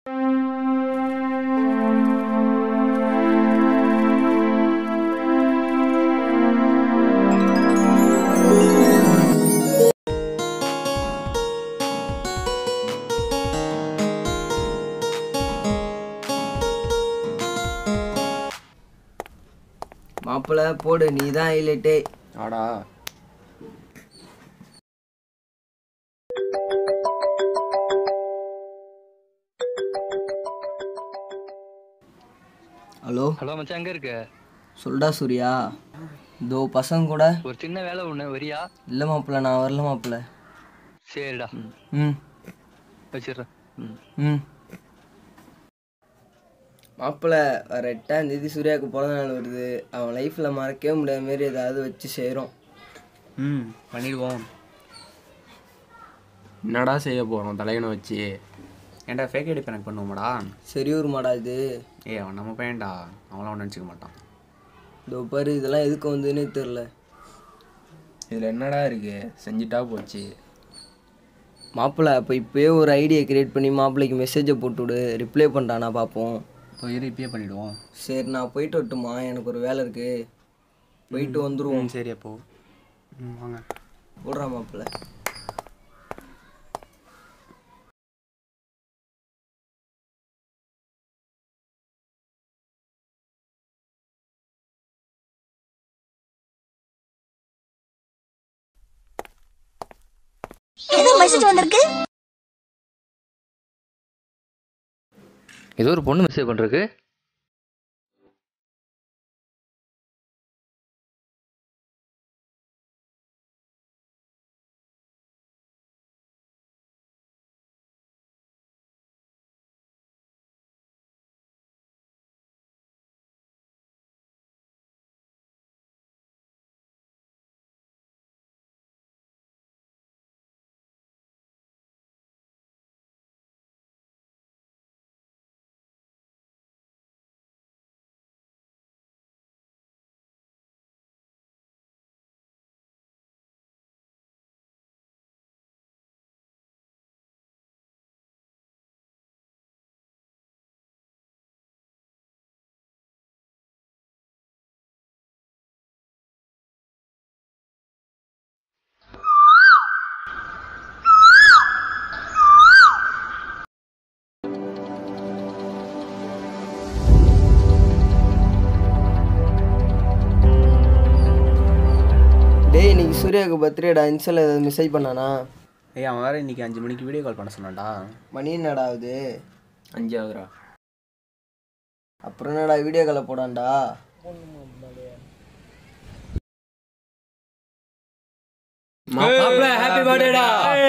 மாப்பிள்ள போடு நீ தான் ஹைலைட்டே ஆடா ஹலோ ஹலோ மச்சான் எங்க இருக்க சொல்டா சூர்யா இதோ பசங்க கூட ஒரு சின்ன வேலை ஒண்ணு வரியா இல்லை மாப்பிள்ள நான் வரல மாப்பிள்ள சரிடா ம் வச்சிடுறேன் ம் மாப்பிள்ள வர எட்டாம் தேதி சூர்யாவுக்கு பிறந்த நாள் வருது அவன் லைஃப்பில் மறக்கவே முடியாத மாரி ஏதாவது வச்சு செய்கிறோம் ம் பண்ணிடுவோம் என்னடா செய்ய போகிறோம் தலைவனை வச்சு ஏன்டா ஃபேக் ஐடி கனெக்ட் பண்ணுவோமாடா சரி ஒரு மாடா இது ஏய் அவன் நம்ம பையன்டா அவன்லாம் ஒன்றும் நினச்சிக்க மாட்டான் இதோ பாரு இதெல்லாம் எதுக்கு வந்ததுன்னே தெரில இதில் என்னடா இருக்கு செஞ்சுட்டா போச்சு மாப்பிள்ள அப்போ இப்போயே ஒரு ஐடியா கிரியேட் பண்ணி மாப்பிள்ளைக்கு மெசேஜை போட்டு விடு ரிப்ளை பண்ணிட்டானா பார்ப்போம் இப்போ இரு இப்பயே பண்ணிவிடுவோம் சரி நான் போயிட்டு வரட்டுமா எனக்கு ஒரு வேலை இருக்கு போயிட்டு வந்துருவோம் ம் சரி அப்போ ம் வாங்க போடுறா மாப்பிள்ள ஏதோ மெசேஜ் வந்திருக்கு ஏதோ ஒரு பொண்ணு மெசேஜ் பண்றதுக்கு டேய் இன்னைக்கு சூர்யாவுக்கு பர்த்டேடா இன்ஸ்டால ஏதாவது மெசேஜ் பண்ணானா ஏய் அவன் வேறு இன்றைக்கி அஞ்சு மணிக்கு வீடியோ கால் பண்ண சொன்னான்டா மணி என்னடா ஆகுது அஞ்சாவதுரா அப்புறம் என்னடா வீடியோ காலை போடான்டா ஹாப்பி பர்த்டேடா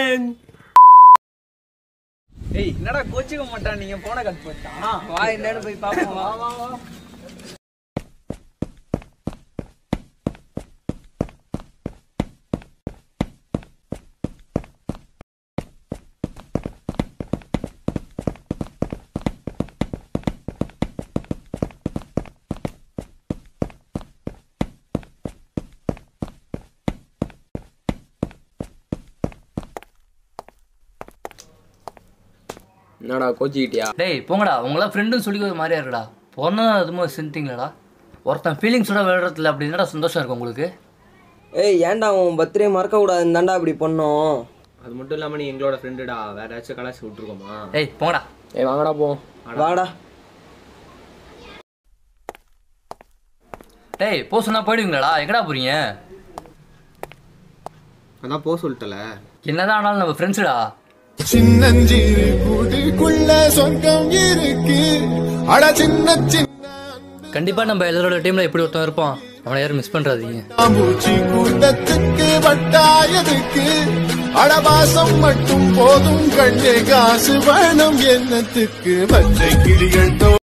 ஏய் என்னடா கோச்சிக்க மாட்டான் நீங்க போன கட் பண்ணிட்டான் வா என்னன்னு போய் பார்ப்போம் வா வா வா என்னடா கோச்சிக்கிட்டியா டேய் போங்கடா உங்களாம் ஃப்ரெண்டுன்னு சொல்லி ஒரு மாதிரியா இருக்குடா பிறந்தா அதுமா செஞ்சிங்களா ஒருத்தன் ஃபீலிங்ஸோட விளையாடுறதுல அப்படி என்னடா சந்தோஷம் இருக்கு உங்களுக்கு ஏய் ஏன்டா உன் பர்த்டே மறக்க கூடாதுன்னு தான்டா அப்படி பண்ணோம் அது மட்டும் இல்லாமல் நீ எங்களோட ஃப்ரெண்டுடா வேற ஏதாச்சும் கலாச்சி விட்ருக்கோமா டேய் போங்கடா ஏய் வாங்கடா போ வாடா டேய் போ சொன்னா போயிடுவீங்களாடா எங்கடா போறீங்க அதான் போக சொல்லிட்டல என்னதான் ஆனாலும் நம்ம ஃப்ரெண்ட்ஸுடா சின்னஞ்சிறு கூட்டுக்குள்ள சொர்க்கம் இருக்கு அட சின்ன சின்ன கண்டிப்பா நம்ம எல்லாரோட டீம்ல எப்படி ஒருத்தன் இருப்பான் அவனை யாரும் மிஸ் பண்றாதீங்க பூச்சி கூட்டத்துக்கு வட்டாயதுக்கு அடவாசம் மட்டும் போதும் கண்ணே காசு வேணும் என்னத்துக்கு பச்சை கிளிகள் தோ